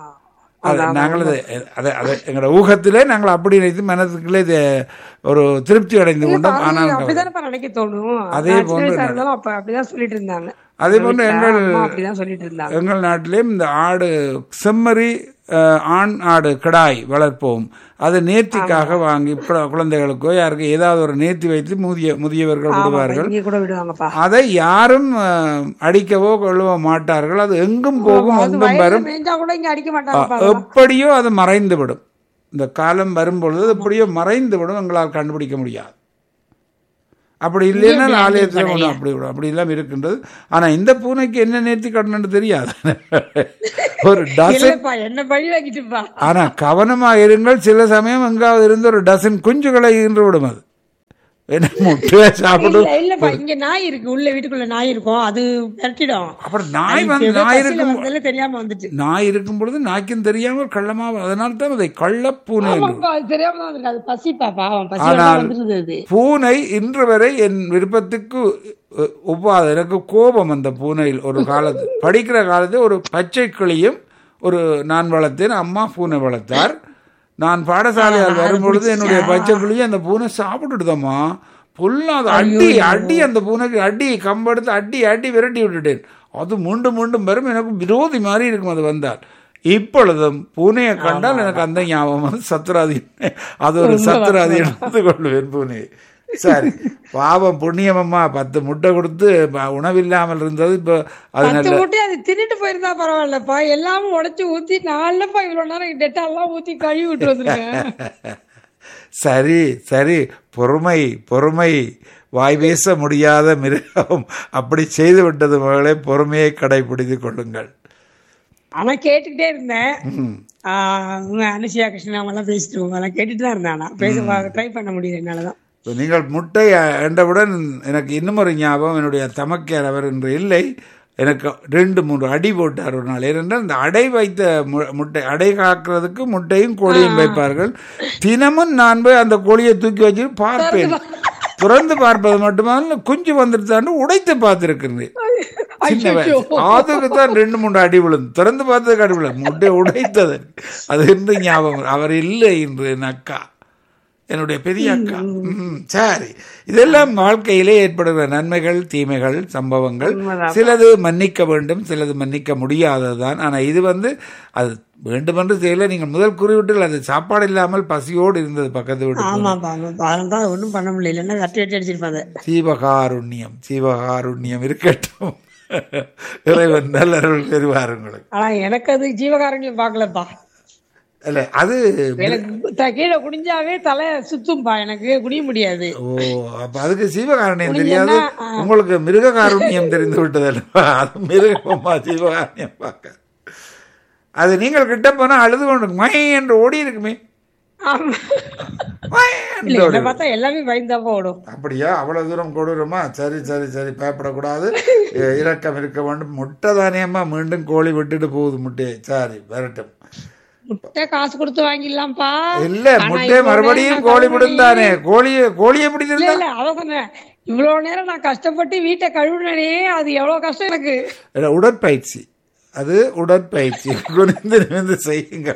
அது நாங்கள் அதை அதை அதை எங்களோட ஊகத்திலே நாங்கள் அப்படி நினைத்து மனதுக்குள்ளே இது ஒரு திருப்தி அடைந்து கொண்டோம் அது ஆனால் கவலை. அப்படிதானப்பா நினைக்க தோணும் அதே நான் சின்ன போன்று வயசா இருந்தாலும் அப்ப அப்படிதான் சொல்லிட்டு இருந்தாங்க அதே போன்று வீட்ல எங்கள் அம்மா அப்படிதான் சொல்லிட்டு இருந்தாங்க எங்கள் நாட்டிலேயும் இந்த ஆடு செம்மறி அஹ், ஆண் ஆடு கிடாய் வளர்ப்போம் அது நேர்த்திக்காக வாங்கி குழ- குழந்தைகளுக்கோ யாருக்கு ஏதாவது ஒரு நேர்த்தி வைத்து முதிய முதியவர்கள் விடுவார்கள் இங்க கூட விடுவாங்கப்பா அதை யாரும் அஹ், அடிக்கவோ கொள்ளவோ மாட்டார்கள் அது எங்கும் போகும் அது எங்கும் வயல்ல வரும் மேய்ஞ்சா கூட இங்க அடிக்க மாட்டாங்கப்பா எப்படியோ அது மறைந்து விடும் இந்த காலம் வரும்பொழுது அது எப்படியோ மறைந்து விடும் எங்களால் கண்டுபிடிக்க முடியாது அப்படி இல்லைன்னா ஆலயத்தில் ஒன்று அப்படி விடும் அப்படி எல்லாம் இருக்கின்றது ஆனா இந்த பூனைக்கு என்ன நேர்த்தி கடனு தெரியாது ஒரு டசன் இல்லப்பா என்ன பழி வாங்கிட்டுப்பா ஆனா கவனமா இருங்கள் சில சமயம் எங்காவது இருந்து ஒரு டசன் குஞ்சுகளை ஈன்று விடும் அது என்ன முட்டையை சாப்பிடும் இல்ல இல்லப்பா இங்க நாய் இருக்கு உள்ள வீட்டுக்குள்ள நாய் இருக்கும் அது விரட்டிடும் அப்புறம் நாய் அது வந்து ஏதோ நாய் பசியில இருக்கும் வந்ததுல தெரியாம வந்துச்சு நாய் இருக்கும் பொழுது நாய்க்கும் தெரியாமல் கள்ளமாக அதனால தான் அதை கள்ளப்பூனை என்று ஆமாப்பா, அது தெரியாம தான் வந்திருக்கு அது பசிப்பா பாவம் பசி ஆனால் வந்துருது அது பூனை இன்று வரை என் விருப்பத்துக்கு அஹ், ஒவ்வாது எனக்கு கோபம் அந்த பூனையில் ஒரு காலத்து படிக்கிற காலத்தில் ஒரு பச்சை கிளியும் ஒரு நான் வளர்த்தேன் அம்மா பூனை வளர்த்தார் நான் பாடசாலையால் வரும்பொழுது என்னுடைய பச்சை கிளியும் அந்த பூனை சாப்பிட்டுடுதம்மா பொல்லாத அடி அடி அந்த பூனைக்கு அடி கம்பெடுத்து அடி அடி விரட்டி விட்டுட்டேன் அது மீண்டும் மீண்டும் வரும் எனக்கு விரோதி மாதிரி இருக்கும் அது வந்தால் இப்பொழுதும் பூனையை கண்டால் எனக்கு அந்த ஞாபகம் வந்து சத்ராதி அது ஒரு சத்ராதி எடுத்து கொள்வேன் பூனையை சரி பாவம் புண்ணியமம்மா பத்து முட்டை கொடுத்து ப- உணவில்லாமல் இருந்தது இப்போ அது பத்து நல்ல மூட்டை அது தின்னுட்டு போயிருந்தா பரவாயில்லப்பா எல்லாமும் உடைச்சு ஊத்தி நான்லப்பா இவ்வளவு நேரம் டெட்டாலாம் ஊத்தி கழுவி விட்டு வந்திருக்கேன் சரி சரி பொறுமை பொறுமை வாய் பேச முடியாத மிருகம் அப்படி செய்து விட்டது மகளே பொறுமையை கடைபிடித்துக் கொள்ளுங்கள் ஆனா கேட்டுக்கிட்டே இருந்தேன் ம். ஆஹ் இவங்க அனுஷியா கிருஷ்ணன் அவங்க எல்லாம் பேசிட்டு அவங்க எல்லாம் கேட்டுட்டு தான் இருந்தேன் ஆனா பேச ட்ரை பண்ண முடியல என்னாலதான் இப்ப நீங்கள் முட்டை என்றவுடன் எனக்கு இன்னும் ஒரு ஞாபகம் என்னுடைய தமக்கையார் அவர் என்று இல்லை எனக்கு ரெண்டு மூன்று அடி போட்டார் ஒரு நாள் ஏனென்றால் இந்த அடை வைத்த மு- முட்டை அடை காக்கிறதுக்கு முட்டையும் கோழியும் வைப்பார்கள் தினமும் நான் போய் அந்த கோழியை தூக்கி வச்சு பார்ப்பேன் திறந்து பார்ப்பது மட்டுமல்ல குஞ்சு வந்துட்டு உடைத்து பார்த்திருக்கிறேன் சின்ன வயசு அதுக்கு தான் ரெண்டு மூணு அடி விழுந்து திறந்து பார்த்ததுக்கு அடி விழுந்து முட்டை உடைத்தது அது இன்று ஞாபகம் அவர் இல்லை இன்று என் அக்கா என்னுடைய பெரிய அக்கா ம், சரி இதெல்லாம் வாழ்க்கையிலே ஏற்படுகிற நன்மைகள் தீமைகள் சம்பவங்கள் சிலது மன்னிக்க வேண்டும் சிலது மன்னிக்க முடியாததுதான் ஆனா இது வந்து அது வேண்டுமென்று செய்யல நீங்கள் முதல் குறிவிட்டில் அது சாப்பாடு இல்லாமல் பசியோடு இருந்தது பக்கத்து வீட்டு ஆமாப்பா ஆமாப்பா அதனால தான் ஒன்றும் பண்ண முடியல இல்லைன்னா தட்டி வட்டி அடிச்சிருப்பாங்க சீவகாருண்யம் சீவகாருண்யம் இருக்கட்டும் இறைவன் நல்லருள் பெறுவார் உங்களுக்கு ஆனா எனக்கு அது ஜீவகாரண்யம் பார்க்கலப்பா இல்ல அது எனக்கு த- கீழே குடிஞ்சாவே தலை சுத்தும்பா எனக்கு குடிய முடியாது ஓ அப்ப அதுக்கு சீவகாருண்யம் தெரியாது உங்களுக்கு மிருக காருண்யம் தெரிந்து விட்டது அல்லவா அது மிருகமா சீவகாருண்யம் பார்க்க அது நீங்கள் கிட்ட போனா அழுது கொண்டு மை என்று ஓடி இருக்குமே ஆமா மை இல்ல என்று என்ன ஓடி. பார்த்தா எல்லாமே பயந்தாப்பா ஓடும் அப்படியா அவ்வளவு தூரம் கொடூரமா சரி சரி சரி பயப்படக்கூடாது இ- இரக்கம் இருக்க வேண்டும் முட்டை தானியமா மீண்டும் கோழி விட்டுட்டு போகுது முட்டையை சரி வரட்டும் முட்டை காசு கொடுத்து வாங்கிடலாம்ப்பா இல்ல ஆனா முட்டை இவ்வளவு மறுபடியும் நேரம் கோழி நான் விடும் தானே கோழியை கோழியை எப்படி இல்ல இருந்தா இல்ல அதான் சொன்னேன் இவ்வளவு நேரம் நான் கஷ்டப்பட்டு வீட்டை கழுவுனே அது எவ்வளவு கஷ்டம் எனக்கு இல்ல, உடற்பயிற்சி அது உடற்பயிற்சி குனிந்து நிமிந்து செய்யுங்க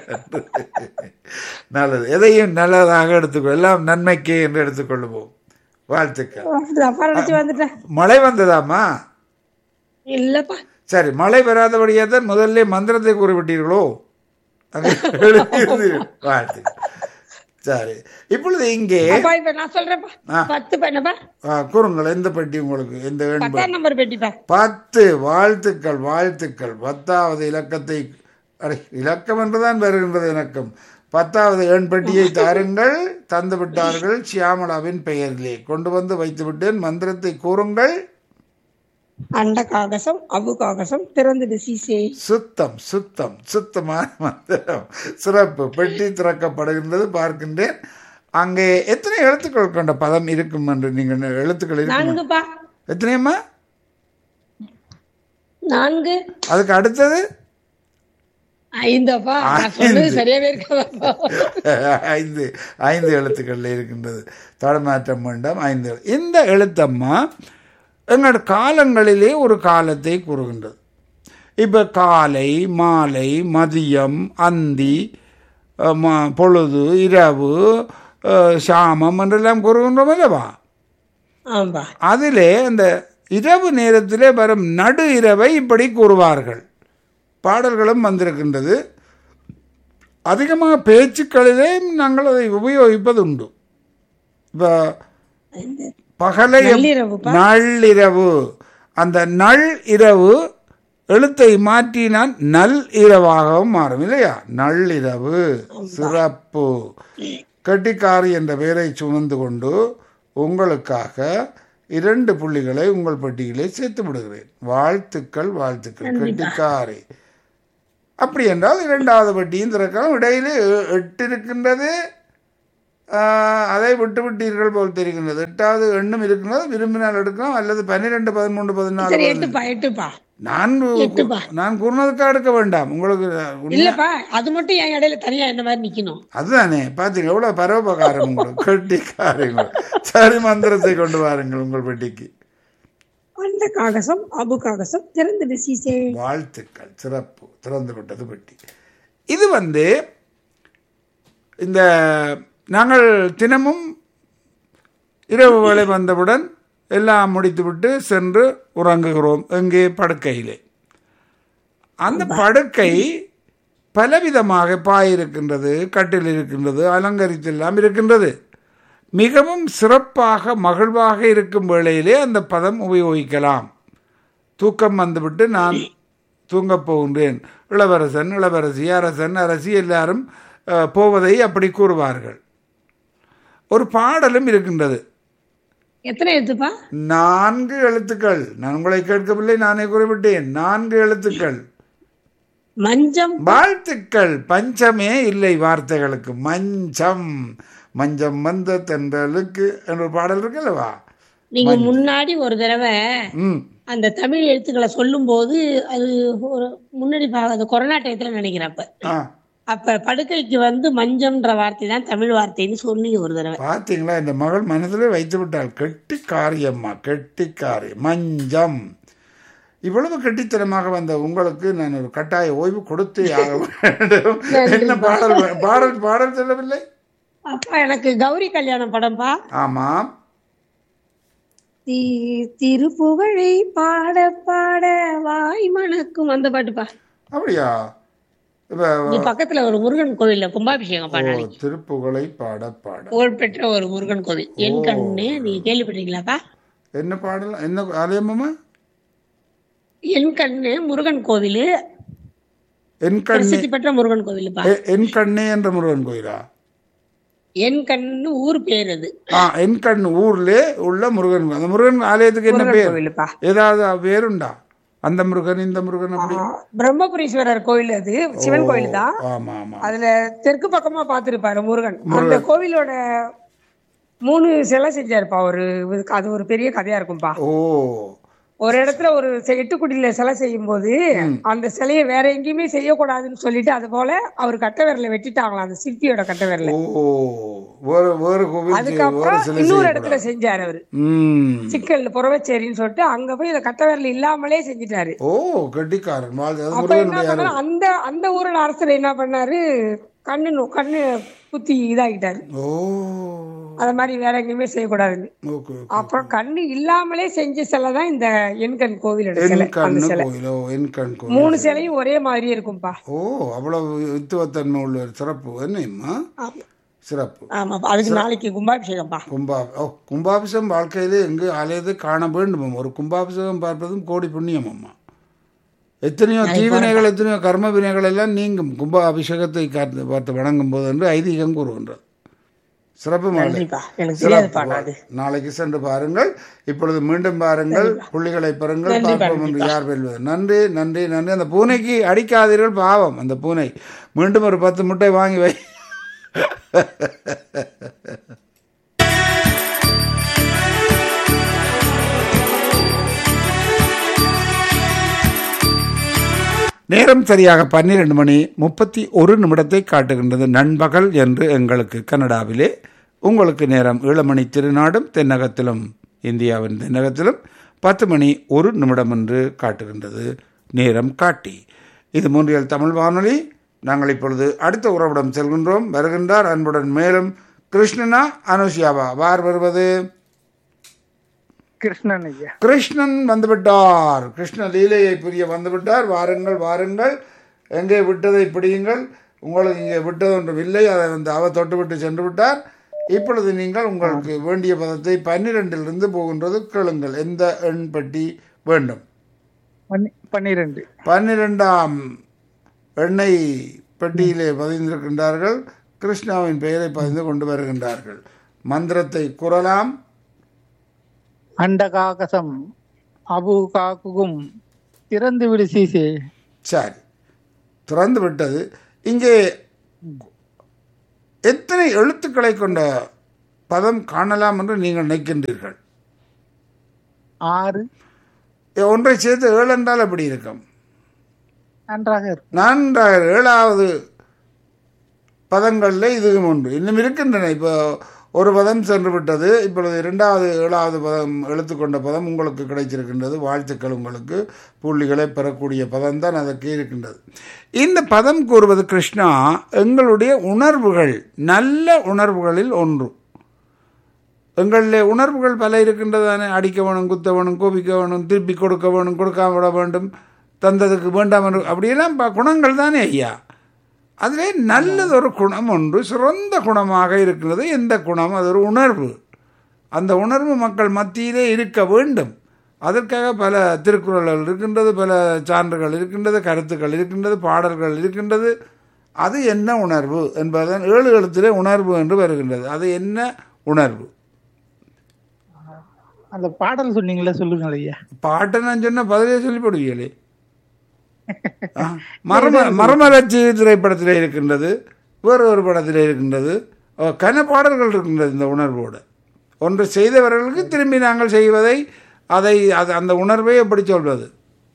நல்லது எதையும் நல்லதாக எடுத்துக்கொள் எல்லாம் நன்மைக்கே என்று எடுத்துக்கொள்ளுவோம் வாழ்த்துக்கள் அப்பா நினைச்சு வந்துட்டேன் மழை வந்ததாமா இல்லப்பா சரி மழை வராதபடியாக தான் முதல்ல மந்திரத்தை கூறிவிட்டீர்களோ அது எழுதியிருந்தீர்கள். வாழ்த்துக்கள் சரி இப்பொழுது இங்கே அப்பா இப்ப நான் சொல்றேன்ப்பா ஆ. பத்து பண்ணப்பா ஆ, கூறுங்கள் எந்த பெட்டி உங்களுக்கு எந்த எண் பத்தாம் நம்பர் பெட்டிப்பா பத்து வாழ்த்துக்கள் வாழ்த்துக்கள் பத்தாவது இலக்கத்தை அடே இலக்கம் என்றுதான் வருகின்றது இலக்கம் பத்தாவது எண் பெட்டியை தாருங்கள் தந்து விட்டார்கள் சியாமளாவின் பெயரிலே கொண்டு வந்து வைத்து விட்டேன் மந்திரத்தை கூறுங்கள் அண்ட காகசம் அபு காகசம் திறந்துடு சீசே சுத்தம் சுத்தம் சுத்தமான மந்திரம் சிறப்பு பெட்டி திறக்கப்படுகின்றது பார்க்கின்றேன் அங்கே எத்தனை எழுத்துக்கள் கொண்ட பதம் இருக்கும் என்று நீங்கள் எழுத்துக்கள் இருக்கும் நான்குப்பா எத்தனையம்மா நான்கு அதுக்கு அடுத்தது ஐந்தப்பா நான் சொன்னது சரியாவே இருக்காதப்பா ஐந்து ஐந்து எழுத்துக்கள்ல இருக்கின்றது தடமாற்றம் வேண்டாம் ஐந்து எழு- இந்த எழுத்தம்மா எங்களோட காலங்களிலே ஒரு காலத்தை கூறுகின்றது இப்போ காலை மாலை மதியம் அந்தி அஹ், ம- பொழுது இரவு அஹ், சாமம் என்றெல்லாம் கூறுகின்றோம் அல்லவா ஆம்பா அதிலே அந்த இரவு நேரத்திலே வரும் நடு இரவை இப்படி கூறுவார்கள் பாடல்களும் வந்திருக்கின்றது அதிகமாக பேச்சுக்களிலே நாங்கள் அதை உபயோகிப்பது உண்டு இப்போ பகலை நள்ளிரவுப்பா. நள்ளிரவு அந்த நள் இரவு எழுத்தை மாற்றினால் நல் இரவாகவும் மாறும் இல்லையா நள்ளிரவு சிறப்பு கட்டிக்காரி என்ற பெயரை சுமந்து கொண்டு உங்களுக்காக இரண்டு புள்ளிகளை உங்கள் பட்டியலே சேர்த்து விடுகிறேன் வாழ்த்துக்கள் வாழ்த்துக்கள் கட்டிக்காரி அப்படி என்றால் இரண்டாவது பட்டியும் திறக்கலாம் இடையிலே எ- எட்டு இருக்கின்றது ஆஹ், அதை விட்டு விட்டீர்கள் போல் தெரிகின்றது எட்டாவது எண்ணும் இருக்கின்றது விரும்பினால் எடுக்கலாம் அல்லது பன்னிரெண்டு பதிமூன்று பதினாலு சரி பதினைந்து. எட்டுப்பா எட்டுப்பா நான் எட்டுப்பா. நான் கூறினதுக்காக எடுக்க வேண்டாம் உங்களுக்கு உண்மை- இல்லப்பா அது மட்டும் என் இடையில தனியா என்ன மாதிரி நிக்கணும் அதுதானே பார்த்தீங்க எவ்வளவு பரோபகாரம் உங்களுக்கு கட்டிக்காரங்க சரி மந்திரத்தை கொண்டு வாருங்கள் உங்கள் பெட்டிக்கு அந்த காகசம் அபு காகசம் திறந்துடு சீசே வாழ்த்துக்கள் சிறப்பு திறந்து விட்டது பெட்டி இது வந்து இந்த நாங்கள் தினமும் இரவு வேளை வந்தவுடன் எல்லாம் முடித்துவிட்டு சென்று உறங்குகிறோம் எங்கே படுக்கையிலே அந்த படுக்கை பலவிதமாக பாய் இருக்கின்றது கட்டில் இருக்கின்றது அலங்கரித்தெல்லாம் இருக்கின்றது மிகவும் சிறப்பாக மகிழ்வாக இருக்கும் வேளையிலே அந்த பதம் உபயோகிக்கலாம் தூக்கம் வந்துவிட்டு நான் தூங்கப் போகின்றேன் இளவரசன் இளவரசி அரசன் அரசி எல்லாரும் அஹ், போவதை அப்படி கூறுவார்கள் ஒரு பாடலும் இருக்கின்றது எத்தனை எழுத்துப்பா நான்கு எழுத்துக்கள் நான் உங்களை கேட்கவில்லை நானே குறிப்பிட்டேன் நான்கு எழுத்துக்கள் மஞ்சம் வாழ்த்துக்கள் பஞ்சமே இல்லை வார்த்தைகளுக்கு மஞ்சம் மஞ்சம் வந்த தென்றலுக்கு என்ற ஒரு பாடல் இருக்குல்லவா நீங்க முன்னாடி ஒரு தடவை ம் அந்த தமிழ் எழுத்துக்களை சொல்லும் போது அது ஒரு முன்னாடி பா- அது கொரோனா டயத்துல நினைக்கிறேன் அப்ப ஆ அப்ப படுக்கைக்கு வந்து மஞ்சம்ன்ற வார்த்தை தான் தமிழ் வார்த்தைன்னு சொன்னீங்க ஒரு தடவை பார்த்தீங்களா இந்த மகள் மனதிலே வைத்து விட்டாள் கெட்டிக்காரியம்மா கெட்டிக்காரி மஞ்சம் இவ்வளவு கெட்டித்தனமாக வந்த உங்களுக்கு நான் ஒரு கட்டாய ஓய்வு கொடுத்தே ஆக வேண்டும் என்ன பாடல் வே- பாடல் பாடல் சொல்லவில்லை அப்பா எனக்கு கௌரி கல்யாணம் படம்பா ஆமாம் தி திருப்புகழை பாட பாட வாய் மணக்கும் அந்த பாட்டுப்பா அப்படியா இப்ப இங்க பக்கத்துல ஒரு முருகன் கோவில்ல கும்பாபிஷேகம் ஓ, பண்ணாங்க திருப்புகழை பாட பாட புகழ்பெற்ற ஒரு முருகன் கோவில் என் கண்ணு நீங்க கேள்விப்பட்டீங்களாப்பா என்ன பாடல் என்ன ஆலயமாமா என் கண்ணு முருகன் கோவில் என் கண்ணே பிரசித்தி பெற்ற முருகன் கோவிலுப்பா எ- என் கண்ணே என்ற முருகன் கோயிலா என் கண்ணு ஊர் பேர் அது ஆ என் கண் ஊர்ல உள்ள முருகன் கோயில். அந்த முருகன் ஆலயத்துக்கு என்ன முருகன் பேர் கோவிலுப்பா ஏதாவது பேருண்டா அந்த முருகன் இந்த முருகன் அப்படி பிரம்மபுரீஸ்வரர் கோவில் அது சிவன் கோவில் தான் ஆமா ஆமா அதுல தெற்கு பக்கமா பாத்துருப்பாரு முருகன் அந்த கோவிலோட மூணு சிலை செஞ்சாருப்பா ஒரு இதுக்கு அது ஒரு பெரிய கதையா இருக்கும்பா ஓ ஒரு இடத்துல ஒரு செ- எட்டுக்குடியில சிலை செய்யும் போது அந்த சிலையை வேற எங்கேயுமே செய்யக்கூடாதுன்னு சொல்லிட்டு அது போல அவர் கட்ட விரல வெட்டிட்டாங்களாம் அந்த சிற்பியோட கட்ட விரல ஓ வேறு வேறு கோவில் செய்- வேறு அதுக்கப்புறம் சிலை இன்னொரு செய்யக்கூடாது. இடத்துல செஞ்சாரு அவரு ம் சிக்கல் புறவச்சேரின்னு சொல்லிட்டு அங்க போய் இந்த கட்ட விரல் இல்லாமலே செஞ்சுட்டாரு ஓ கெட்டிக்காரன் வாழ் அது அப்ப என்ன முருகனுடைய அருள். பண்ணாரு அந்த அந்த ஊரோட அரசர் என்ன பண்ணாரு கண்ணு நோ- கண்ணு குத்தி இதாகிட்டாரு ஓ அத மாதிரி வேற எங்கேயுமே செய்யக்கூடாதுன்னு ஓகே ஓகே. அப்புறம் கண்ணு இல்லாமலே செஞ்ச சிலை தான் இந்த எண்கண் கோவிலோட சிலை என் அந்த கண்ணு சிலை கோயிலோ என் கண் கோயில் மூணு சிலையும் ஒரே மாதிரியே இருக்கும்பா ஓ அவ்வளவு வித்துவத்தன்மை உள்ள ஒரு சிறப்பு என்னம்மா ஆமா. சிறப்பு ஆமாப்பா அதுக்கு நாளைக்கு கும்பாபிஷேகம்ப்பா கும்பா ஓ கும்பாபிஷேகம் வாழ்க்கையிலே எங்கு ஆலயத்தை காண வேண்டும் ஒரு கும்பாபிஷேகம் பார்ப்பதும் கோடி புண்ணியம் அம்மா எத்தனையோ தீவினைகள் எத்தனையோ கர்ம வினைகள் எல்லாம் நீங்கும் கும்ப அபிஷேகத்தை காத்து பார்த்து வணங்கும் போது என்று ஐதீகம் கூறுகின்றது சிறப்பு மாலை நன்றிப்பா எனக்கு தெரியாதுப்பா நான் அது நாளைக்கு சென்று பாருங்கள் இப்பொழுது மீண்டும் பாருங்கள் புள்ளிகளை பெறுங்கள் பார்ப்போம் என்று யார் வெல்வது நன்றி நன்றி நன்றி அந்த பூனைக்கு அடிக்காதீர்கள் பாவம் அந்த பூனை மீண்டும் ஒரு பத்து முட்டை வாங்கி வை நேரம் சரியாக பன்னிரண்டு மணி முப்பத்தி ஒரு நிமிடத்தை காட்டுகின்றது நண்பகல் என்று எங்களுக்கு கனடாவிலே உங்களுக்கு நேரம் ஈழமணி திருநாடும் தென்னகத்திலும் இந்தியாவின் தென்னகத்திலும் பத்து மணி ஒரு நிமிடம் என்று காட்டுகின்றது நேரம் காட்டி இது மூன்றியல் தமிழ் வானொலி நாங்கள் இப்பொழுது அடுத்த உறவிடம் செல்கின்றோம் வருகின்றார் அன்புடன் மேலும் கிருஷ்ணனா அனுஷியாவா வார் வருவது கிருஷ்ணன் ஐயா கிருஷ்ணன் வந்துவிட்டார் கிருஷ்ண லீலையை புரிய வந்துவிட்டார் வாருங்கள் வாருங்கள் எங்கே விட்டதை பிடியுங்கள் உங்களுக்கு இங்கே விட்டது ஒன்றும் இல்லை அதை வந்து அவர் தொட்டுவிட்டு சென்று விட்டார் இப்பொழுது நீங்கள் உங்களுக்கு வேண்டிய பதத்தை பன்னிரெண்டிலிருந்து போகின்றது கேளுங்கள் எந்த எண் பட்டி வேண்டும் பன்னி- பன்னிரெண்டு பன்னிரெண்டாம் எண்ணெய் பெட்டியிலே பதிந்திருக்கின்றார்கள் கிருஷ்ணாவின் பெயரை பதிந்து கொண்டு வருகின்றார்கள் மந்திரத்தை கூறலாம் அண்டகாகசம் அபு காக்குகும் திறந்து விடு சீசே சரி திறந்து விட்டது இங்கே எத்தனை எழுத்துக்களை கொண்ட பதம் காணலாம் என்று நீங்கள் நினைக்கின்றீர்கள் ஆறு ஏ, ஒன்றை சேர்த்து ஏழு என்றால் எப்படி இருக்கும் நன்றாக இருக்கும் நன்றாக ஏழாவது பதங்களில் இதுவும் ஒன்று இன்னும் இருக்கின்றன இப்போ ஒரு பதம் சென்று விட்டது இப்பொழுது இரண்டாவது ஏழாவது பதம் எழுத்துக்கொண்ட பதம் உங்களுக்கு கிடைச்சிருக்கின்றது வாழ்த்துக்கள் உங்களுக்கு புள்ளிகளை பெறக்கூடிய பதம் தான் அதற்கு இருக்கின்றது இந்த பதம் கூறுவது கிருஷ்ணா எங்களுடைய உணர்வுகள் நல்ல உணர்வுகளில் ஒன்று எங்களில் உணர்வுகள் பல இருக்கின்றதானே அடிக்க வேணும் குத்த வேணும் கோபிக்க வேணும் திருப்பி கொடுக்க வேணும் கொடுக்காம விட வேண்டும் தந்ததுக்கு வேண்டாம் என்று அப்படியெல்லாம் ப- குணங்கள் தானே ஐயா அதிலே நல்லதொரு குணம் ஒன்று சிறந்த குணமாக இருக்கிறது எந்த குணம் அது ஒரு உணர்வு அந்த உணர்வு மக்கள் மத்தியிலே இருக்க வேண்டும் அதற்காக பல திருக்குறள்கள் இருக்கின்றது பல சான்றுகள் இருக்கின்றது கருத்துக்கள் இருக்கின்றது பாடல்கள் இருக்கின்றது அது என்ன உணர்வு என்பதுதான் ஏழு எழுத்திலே உணர்வு என்று வருகின்றது அது என்ன உணர்வு அந்த பாடல் சொன்னீங்களே சொல்லுங்கள் ஐயா பாட்டை நான் சொன்ன பதிலே சொல்லி போடுவீங்களே ஆ, மர்ம மர்மலட்சி திரைப்படத்தில் இருக்கின்றது வேறு ஒரு படத்தில் இருக்கின்றது ஓ, கன பாடல்கள் இருக்கின்றது இந்த உணர்வோடு ஒன்று செய்தவர்களுக்கு திரும்பி நாங்கள் செய்வதை அதை அது அந்த உணர்வை எப்படி சொல்வது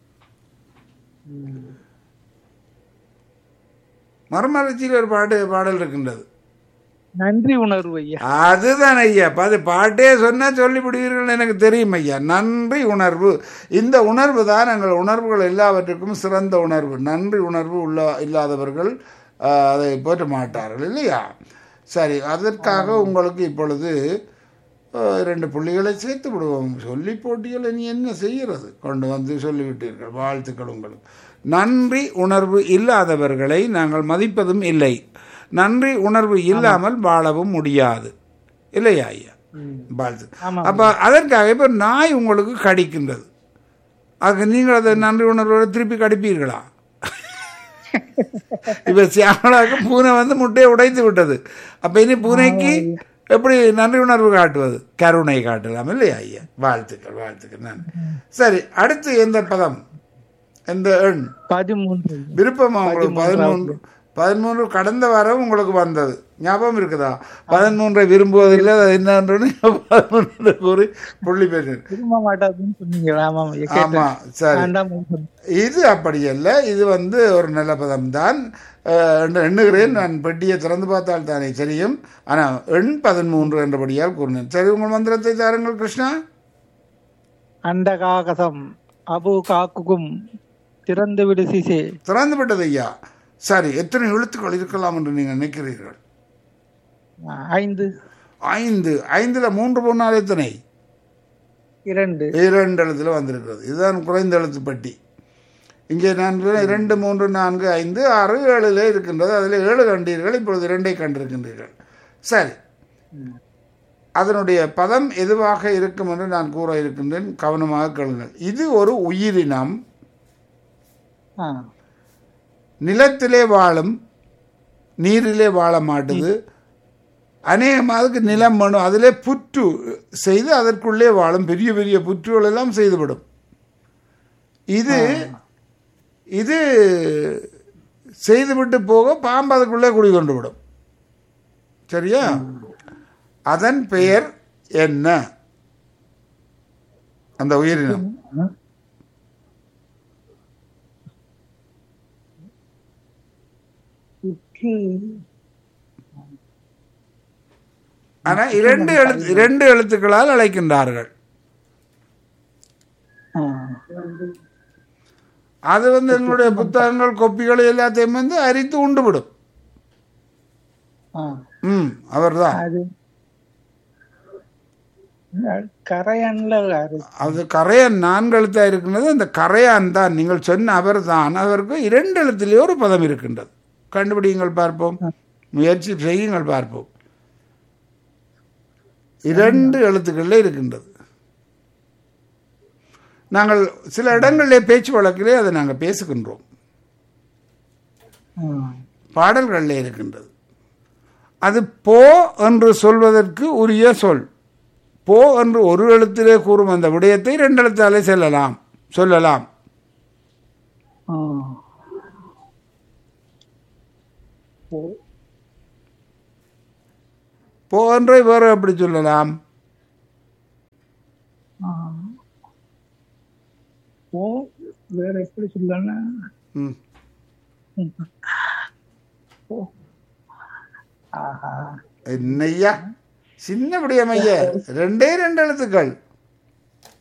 மர்மலட்சியில் ஒரு பாட்டு பாடல் இருக்கின்றது நன்றி உணர்வு ஐயா அதுதான் ஐயா பாது பாட்டே சொன்னா சொல்லி விடுவீர்கள் எனக்கு தெரியும் ஐயா நன்றி உணர்வு இந்த உணர்வு தான் எங்கள் உணர்வுகள் எல்லாவற்றுக்கும் சிறந்த உணர்வு நன்றி உணர்வு உள்ள இல்லாதவர்கள் ஆஹ், அதை போற்ற மாட்டார்கள் இல்லையா சரி அதற்காக உங்களுக்கு இப்பொழுது ஆஹ், இரண்டு புள்ளிகளை சேர்த்து விடுவோம் சொல்லி போட்டிகளை நீ என்ன செய்கிறது கொண்டு வந்து சொல்லிவிட்டீர்கள் வாழ்த்துக்கள் உங்களுக்கு நன்றி உணர்வு இல்லாதவர்களை நாங்கள் மதிப்பதும் இல்லை நன்றி உணர்வு இல்லாமல் வாழவும் முடியாது இல்லையா ஐயா வாழ்த்து ஆமாம். அப்ப அதற்காக இப்ப நாய் உங்களுக்கு கடிக்கின்றது அதுக்கு நீங்கள் அதை நன்றி உணர்வோடு திருப்பி கடிப்பீர்களா இப்ப சியாமலாவுக்கு பூனை வந்து முட்டையை உடைத்து விட்டது அப்ப இனி பூனைக்கு எப்படி நன்றி உணர்வு காட்டுவது கருணை காட்டலாம் இல்லையா ஐயா வாழ்த்துக்கள் வாழ்த்துக்கள் நன்றி சரி அடுத்து எந்த பதம் எந்த எண் பதிமூன்று விருப்பமா உங்களுக்கு பதிமூன்று பதிமூன்று கடந்த வாரம் உங்களுக்கு வந்தது ஞாபகம் இருக்குதா பதிமூன்றை விரும்புவதில்லை அது என்னன்னு பதிமூன்று கூறி புள்ளி பெற்றேன் விரும்ப மாட்டாதுன்னு சொன்னீங்க ஆமாம் ஐயா ஆமா கேட்டேன் சரி வேண்டாம் ஐயா. இது அப்படி அல்ல இது வந்து ஒரு நல்ல பதம் தான் எண்ணுகிறேன் நான் பெட்டியை திறந்து பார்த்தால் தானே தெரியும் ஆனால் எண் பதிமூன்று என்றபடியால் கூறினேன் சரி உங்கள் மந்திரத்தை தாருங்கள் கிருஷ்ணா அண்டகாகசம் அபு காக்குகும் திறந்து விடு சிசே திறந்து விட்டது ஐயா சரி எத்தனை எழுத்துக்கள் இருக்கலாம் என்று நீங்கள் நினைக்கிறீர்கள் ஐந்து ஐந்து ஐந்துல மூன்று பொண்ணால் எத்தனை இரண்டு இரண்டு எழுத்துல வந்திருக்கிறது இதுதான் குறைந்த எழுத்து பட்டி இங்கே நான் இரண்டு மூன்று நான்கு ஐந்து ஆறு ஏழுல இருக்கின்றது அதில் ஏழு கண்டீர்கள் இப்பொழுது இரண்டை கண்டிருக்கின்றீர்கள் சரி அதனுடைய பதம் எதுவாக இருக்கும் என்று நான் கூற இருக்கின்றேன் கவனமாக கேளுங்கள் இது ஒரு உயிரினம் ஆ நிலத்திலே வாழும் நீரிலே வாழ மாட்டுது அநேகமாக அதுக்கு நிலம் வேணும் அதிலே புற்று செய்து அதற்குள்ளே வாழும் பெரிய பெரிய புற்றுகள் எல்லாம் செய்துவிடும் இது இது செய்துவிட்டு போக பாம்பு அதுக்குள்ளே குடிகொண்டு விடும் சரியா அதன் பெயர் என்ன அந்த உயிரினம் ஆனா இரண்டு எழுத்து இரண்டு எழுத்துக்களால் அழைக்கின்றார்கள் ஆ. அது வந்து எங்களுடைய புத்தகங்கள் கொப்பிகள் எல்லாத்தையும் வந்து அரித்து உண்டு விடும் ஆ. ம் அவர்தான் அது கரையான்ல அது அது கரையான் நான்கு எழுத்தா இருக்கின்றது அந்த கரையான் தான் நீங்கள் சொன்ன அவர் தான் அவருக்கு இரண்டு எழுத்திலே ஒரு பதம் இருக்கின்றது கண்டுபிடிங்கள் பார்ப்போம் முயற்சி செய்யுங்கள் பார்ப்போம் இரண்டு எழுத்துக்களில் இருக்கின்றது நாங்கள் சில இடங்களிலே பேச்சு வழக்கிலே அதை நாங்கள் பேசுகின்றோம் ஆ. பாடல்களில் இருக்கின்றது அது போ என்று சொல்வதற்கு உரிய சொல் போ என்று ஒரு எழுத்திலே கூறும் அந்த விடயத்தை ரெண்டு எழுத்தாலே செல்லலாம் சொல்லலாம் ஆ. ஓ. போ என்றை வேறு எப்படி சொல்லலாம் ஆ. ஓ வேற எப்படி சொல்லலாம்னா ம். ஓ. ஆஹா என்னய்யா சின்ன விடயம் ஐயா ரெண்டே ரெண்டு எழுத்துக்கள்